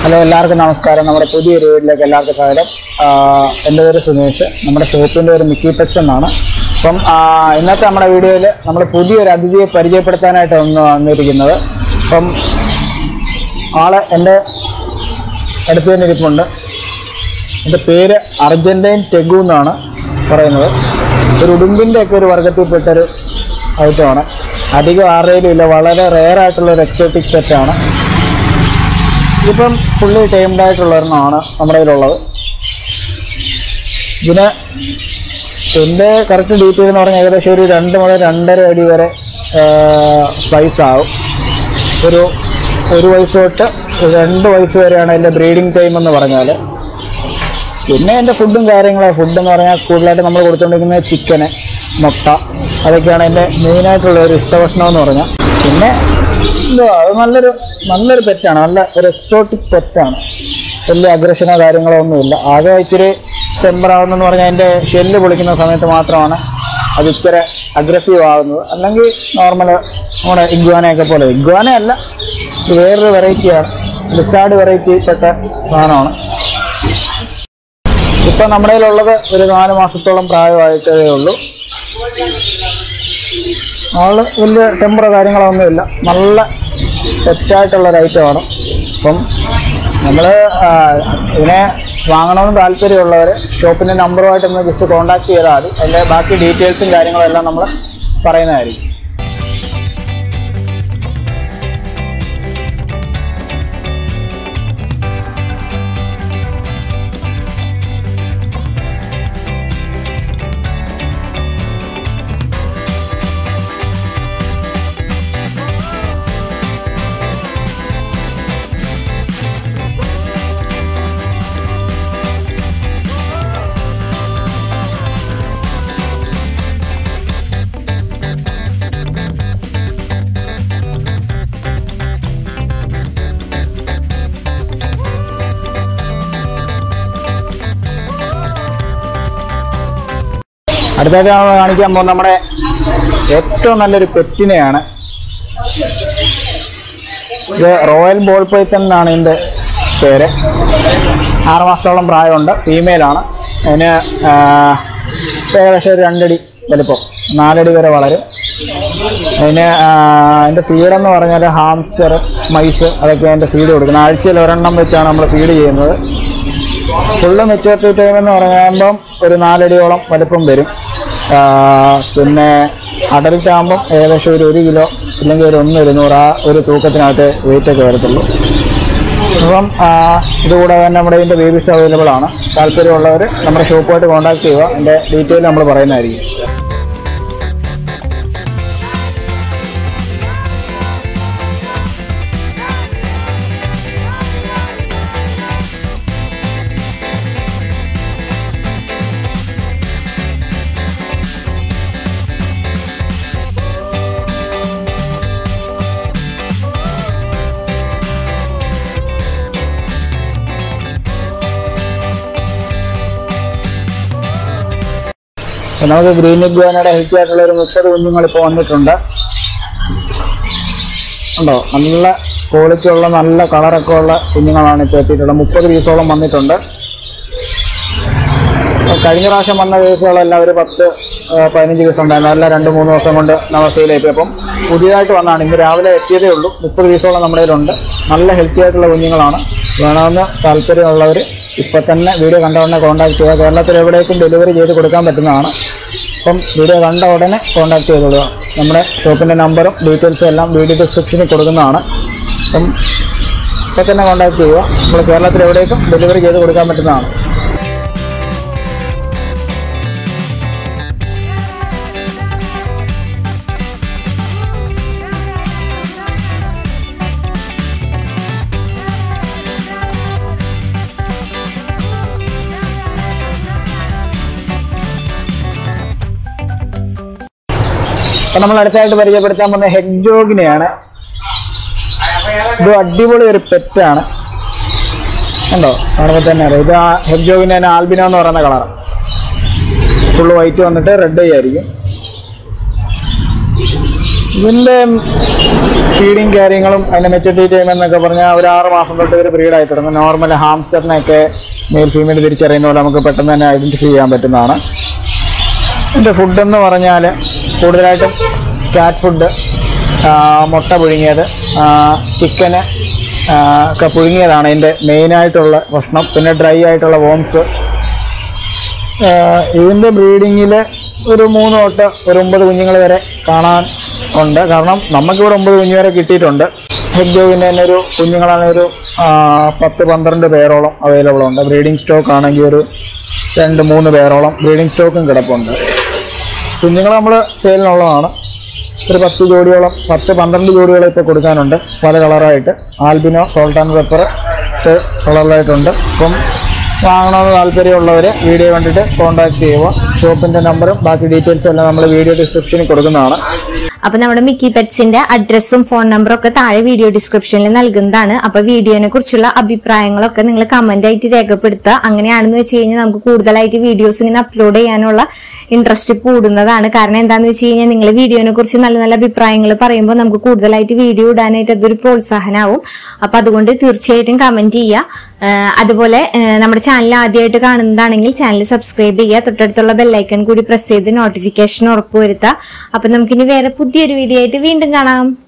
hello എല്ലാവർക്കും നമസ്കാരം നമ്മുടെ പുതിയൊരു വീട്ടിലേക്ക് എല്ലാവർക്കും സ്വാഗതം ആഹ് എൻ്റെ പേര് സുനേഷ് നമ്മുടെ ഷോപ്പിൻ്റെ പേര് മിക്കി പെറ്റ്സ് എന്നാണ് അപ്പം ആഹ് ഇന്നത്തെ നമ്മുടെ വീഡിയോയിൽ നമ്മൾ പുതിയൊരു അതിഥിയെ പരിചയപ്പെടുത്താനായിട്ട് ഒന്ന് വന്നിരിക്കുന്നത് അപ്പം ആള് എൻ്റെ അടുത്ത് തന്നെ ഇരിപ്പുണ്ട് എൻ്റെ പേര് അർജൻറ്റൈൻ ടെഗു എന്നാണ് പറയുന്നത് ഒരു ഉടുമ്പിൻ്റെ ഒക്കെ ഒരു വർഗത്തിൽപ്പെട്ടൊരു ഐറ്റമാണ് അധികം ആരുടെയിലും ഇല്ല വളരെ റെയർ ആയിട്ടുള്ള ഒരു എക്സോട്ടിക് പെറ്റാണ് ഇതിപ്പം ഫുള്ളി ടൈംഡ് ആയിട്ടുള്ള ഒരെണ്ണമാണ് നമ്മുടെ കയ്യിലുള്ളത് ഇതിന് എൻ്റെ കറക്റ്റ് ഡീറ്റെയിൽ എന്ന് പറഞ്ഞാൽ ഏകദേശം ഒരു രണ്ട് മുതൽ രണ്ടര അടി വരെ സൈസ് ആവും ഒരു ഒരു വയസ്സ് തൊട്ട് ഒരു രണ്ട് വയസ്സ് വരെയാണ് അതിൻ്റെ ബ്രീഡിങ് ടൈം എന്ന് പറഞ്ഞാൽ പിന്നെ എൻ്റെ ഫുഡും കാര്യങ്ങളും ഫുഡ് എന്ന് പറഞ്ഞാൽ കൂടുതലായിട്ട് നമ്മൾ കൊടുത്തുകൊണ്ടിരിക്കുന്നത് ചിക്കന് മുട്ട അതൊക്കെയാണ് എൻ്റെ മെയിനായിട്ടുള്ള ഒരു ഇഷ്ടഭക്ഷണം എന്ന് പറഞ്ഞാൽ പിന്നെ എന്തുവാ അത് നല്ലൊരു നല്ലൊരു പെറ്റാണ് നല്ല ഒരു എക്സോട്ടിക് പെറ്റാണ് വലിയ അഗ്രഷനോ കാര്യങ്ങളോ ഒന്നുമില്ല ആകെ ഇച്ചിരി ടെമ്പർ ആവുന്നതെന്ന് പറഞ്ഞാൽ അതിൻ്റെ ഷെല്ല് പൊളിക്കുന്ന സമയത്ത് മാത്രമാണ് അത് ഇച്ചിരി അഗ്രസീവ് ആകുന്നത് അല്ലെങ്കിൽ നോർമൽ നമ്മുടെ ഇഗ്വാനയൊക്കെ പോലെ ഇഗ്വാന അല്ല ഇത് വേറൊരു വെറൈറ്റിയാണ് ലിസാർഡ് വെറൈറ്റി പെട്ട സാധനമാണ് ഇപ്പം നമ്മുടെ കയ്യിലുള്ളത് ഒരു നാല് മാസത്തോളം പ്രായമായിട്ടേ ഉള്ളൂ ആള് വലിയ ടെമ്പറോ കാര്യങ്ങളോ ഒന്നുമില്ല നല്ല തെറ്റായിട്ടുള്ള ഒരു ഐറ്റമാണ് അപ്പം നമ്മൾ ഇതിനെ വാങ്ങണമെന്ന് താല്പര്യമുള്ളവർ ഷോപ്പിൻ്റെ നമ്പറുമായിട്ടൊന്ന് ജസ്റ്റ് കോൺടാക്ട് ചെയ്താൽ മതി അതിൻ്റെ ബാക്കി ഡീറ്റെയിൽസും കാര്യങ്ങളും എല്ലാം നമ്മൾ പറയുന്നതായിരിക്കും അടുത്തായിട്ട് നമ്മൾ കാണിക്കാൻ പോകുന്നത് നമ്മുടെ ഏറ്റവും നല്ലൊരു പെറ്റിനെയാണ് ഇത് റോയൽ ബോൾ പൈത്തൺ എന്നാണ് ഇതിൻ്റെ പേര് ആറ് മാസത്തോളം പ്രായമുണ്ട് ഫീമെയിലാണ് അതിന് ആ, ഏകദേശം ഒരു രണ്ടടി വലിപ്പം നാലടി വരെ വളരും അതിന് ആ, അതിൻ്റെ ഫീഡെന്ന് പറഞ്ഞാൽ ഹാംസ്റ്റർ മൈസ് അതൊക്കെ അതിൻ്റെ ഫീഡ് കൊടുക്കുന്നത് ആഴ്ചയിൽ ഒരെണ്ണം വെച്ചാണ് നമ്മൾ ഫീഡ് ചെയ്യുന്നത് ഫുള്ള് മെച്ചുവർട്ടി ടൈം എന്ന് പറയുമ്പം ഒരു നാലടിയോളം വലിപ്പം വരും ആ, പിന്നെ അഡൽട്ട് ആകുമ്പം ഏകദേശം ഒരു ഒരു കിലോ ഇല്ലെങ്കിൽ ഒരു ഒന്ന് ഇരുന്നൂറ് ആ ഒരു തൂക്കത്തിനകത്ത് വെയിറ്റ് ഒക്കെ വരത്തുള്ളൂ അപ്പം ആ, ഇതുകൂടാതെ തന്നെ നമ്മുടെ ഇതിൻ്റെ ബേബീസ് അവൈലബിൾ ആണ് താല്പര്യമുള്ളവർ നമ്മുടെ ഷോപ്പുമായിട്ട് കോൺടാക്ട് ചെയ്യുക അതിൻ്റെ ഡീറ്റെയിൽ നമ്മൾ പറയുന്നതായിരിക്കും അപ്പം നമുക്ക് ഗ്രീൻ ഇഗ്വാനയുടെ ഹെൽത്തി ആയിട്ടുള്ള ഒരു മുപ്പത് കുഞ്ഞുങ്ങൾ ഇപ്പോൾ വന്നിട്ടുണ്ട് ഉണ്ടോ നല്ല ക്വാളിറ്റി ഉള്ള നല്ല കളറൊക്കെ ഉള്ള കുഞ്ഞുങ്ങളാണ് ഇപ്പോൾ എത്തിയിട്ടുള്ളത് മുപ്പത് പീസോളം വന്നിട്ടുണ്ട് അപ്പോൾ കഴിഞ്ഞ പ്രാവശ്യം വന്ന കേസുകളെല്ലാം ഒരു പത്ത് ആ, പതിനഞ്ച് ദിവസം ഉണ്ടായിരുന്നു അതെല്ലാം രണ്ട് മൂന്ന് ദിവസം കൊണ്ട് നവസയിലെത്തി അപ്പം പുതിയതായിട്ട് വന്നതാണ് ഇന്ന് രാവിലെ എത്തിയതേ ഉള്ളൂ മുപ്പത് പീസോളം നമ്മുടെ കയ്യിലുണ്ട് നല്ല ഹെൽത്തി ആയിട്ടുള്ള കുഞ്ഞുങ്ങളാണ് വേണമെന്ന് താല്പര്യമുള്ളവർ ഇപ്പം തന്നെ വീഡിയോ കണ്ട ഉടനെ കോൺടാക്ട് ചെയ്യുക കേരളത്തിൽ എവിടേക്കും ഡെലിവറി ചെയ്ത് കൊടുക്കാൻ പറ്റുന്നതാണ് അപ്പം വീഡിയോ കണ്ട ഉടനെ കോൺടാക്ട് ചെയ്തോളുക നമ്മുടെ ഷോപ്പിൻ്റെ നമ്പറും ഡീറ്റെയിൽസും എല്ലാം വീഡിയോ ഡിസ്ക്രിപ്ഷനിൽ കൊടുക്കുന്നതാണ് അപ്പം ഇപ്പം തന്നെ കോൺടാക്ട് ചെയ്യുക നമ്മൾ കേരളത്തിൽ എവിടേക്കും ഡെലിവറി ചെയ്ത് കൊടുക്കാൻ പറ്റുന്നതാണ് അപ്പൊ നമ്മൾ അടുത്തായിട്ട് പരിചയപ്പെടുത്താൻ പോകുന്ന ഹെഡ് ജോഗിനെയാണ് ഇത് അടിപൊളി ഒരു പെറ്റാണ് ഉണ്ടോ കാണുമ്പോൾ തന്നെ അറിയാം ഇത് ആ ഹെഡ് ജോഗിന്റെ തന്നെ ആൽബിനോ എന്ന് പറയുന്ന കളർ ഫുള്ള് വൈറ്റ് വന്നിട്ട് റെഡ് ആയിരിക്കും ഇതിൻ്റെ ഫീഡിങ് കാര്യങ്ങളും അതിന്റെ മെച്ചൂരിറ്റി ടൈം എന്നൊക്കെ പറഞ്ഞാൽ ഒരു ആറ് മാസം തൊട്ട് ഒരു ബ്രീഡ് ആയി തുടങ്ങും നോർമൽ ഹാംസ്റ്ററിനെയൊക്കെ മെയിൽ ഫീമെയിൽ തിരിച്ചറിയുന്ന പോലെ നമുക്ക് പെട്ടെന്ന് തന്നെ ഐഡന്റിഫൈ ചെയ്യാൻ പറ്റുന്നതാണ് എൻ്റെ ഫുഡ് എന്ന് പറഞ്ഞാൽ കൂടുതലായിട്ടും കാറ്റ് ഫുഡ് മുട്ട പുഴുങ്ങിയത് ചിക്കന് ഒക്കെ പുഴുങ്ങിയതാണ് എൻ്റെ മെയിനായിട്ടുള്ള ഭക്ഷണം പിന്നെ ഡ്രൈ ആയിട്ടുള്ള വോംസ് ഇതിൻ്റെ ബ്രീഡിങ്ങിൽ ഒരു മൂന്ന് തൊട്ട് ഒരു ഒമ്പത് കുഞ്ഞുങ്ങൾ വരെ കാണാൻ ഉണ്ട് കാരണം നമുക്കിവിടെ ഒമ്പത് കുഞ്ഞു വരെ കിട്ടിയിട്ടുണ്ട് ഹെഡ് ജോഗിൻ്റെ തന്നെ ഒരു കുഞ്ഞുങ്ങളാണെങ്കിൽ ഒരു ആ, പത്ത് പന്ത്രണ്ട് പേരോളം അവൈലബിൾ ഉണ്ട് ബ്രീഡിംഗ് സ്റ്റോക്ക് ആണെങ്കിൽ ഒരു രണ്ട് മൂന്ന് പേരോളം ബ്രീഡിംഗ് സ്റ്റോക്കും കിടപ്പുണ്ട് കുഞ്ഞുങ്ങൾ നമ്മൾ സെയിലിനുള്ളതാണ് ഒരു പത്ത് ജോഡിയോളം പത്ത് പന്ത്രണ്ട് ജോഡിയോളം ഇപ്പോൾ കൊടുക്കാനുണ്ട് പല കളറായിട്ട് ആൽബിനോ സോൾട്ട് ആൻഡ് പെപ്പർ കളറിലായിട്ടുണ്ട് അപ്പം വാങ്ങണമെന്ന് താല്പര്യമുള്ളവർ വീഡിയോ കണ്ടിട്ട് കോൺടാക്ട് ചെയ്യുക ഷോപ്പിൻ്റെ നമ്പറും ബാക്കി ഡീറ്റെയിൽസും എല്ലാം നമ്മൾ വീഡിയോ ഡിസ്ക്രിപ്ഷനിൽ കൊടുക്കുന്നതാണ് അപ്പൊ നമ്മുടെ മിക്കി പെറ്റ്സിന്റെ അഡ്രസ്സും ഫോൺ നമ്പറും ഒക്കെ താഴെ വീഡിയോ ഡിസ്ക്രിപ്ഷനിൽ നൽകുന്നതാണ് അപ്പൊ വീഡിയോനെ കുറിച്ചുള്ള അഭിപ്രായങ്ങളൊക്കെ നിങ്ങൾ കമന്റ് ആയിട്ട് രേഖപ്പെടുത്തുക അങ്ങനെയാണെന്ന് വെച്ച് കഴിഞ്ഞാൽ നമുക്ക് കൂടുതലായിട്ട് വീഡിയോസ് ഇങ്ങനെ അപ്ലോഡ് ചെയ്യാനുള്ള ഇൻട്രസ്റ്റ് കൂടുന്നതാണ് കാരണം എന്താണെന്ന് വെച്ച് കഴിഞ്ഞാൽ നിങ്ങൾ വീഡിയോനെ കുറിച്ച് നല്ല നല്ല അഭിപ്രായങ്ങൾ പറയുമ്പോൾ നമുക്ക് കൂടുതലായിട്ട് വീഡിയോ ഇടാനായിട്ട് അതൊരു പ്രോത്സാഹനമാവും അപ്പൊ അതുകൊണ്ട് തീർച്ചയായിട്ടും കമന്റ് ചെയ്യുക ആഹ് അതുപോലെ ആഹ് നമ്മുടെ ചാനൽ ആദ്യമായിട്ട് കാണുന്നതാണെങ്കിൽ ചാനൽ സബ്സ്ക്രൈബ് ചെയ്യുക തൊട്ടടുത്തുള്ള ബെല്ലൈക്കൺ കൂടി പ്രസ് ചെയ്ത് നോട്ടിഫിക്കേഷൻ ഉറപ്പുവരുത്തുക അപ്പൊ നമുക്കിനി വേറെ പുതിയൊരു വീഡിയോ ആയിട്ട് വീണ്ടും കാണാം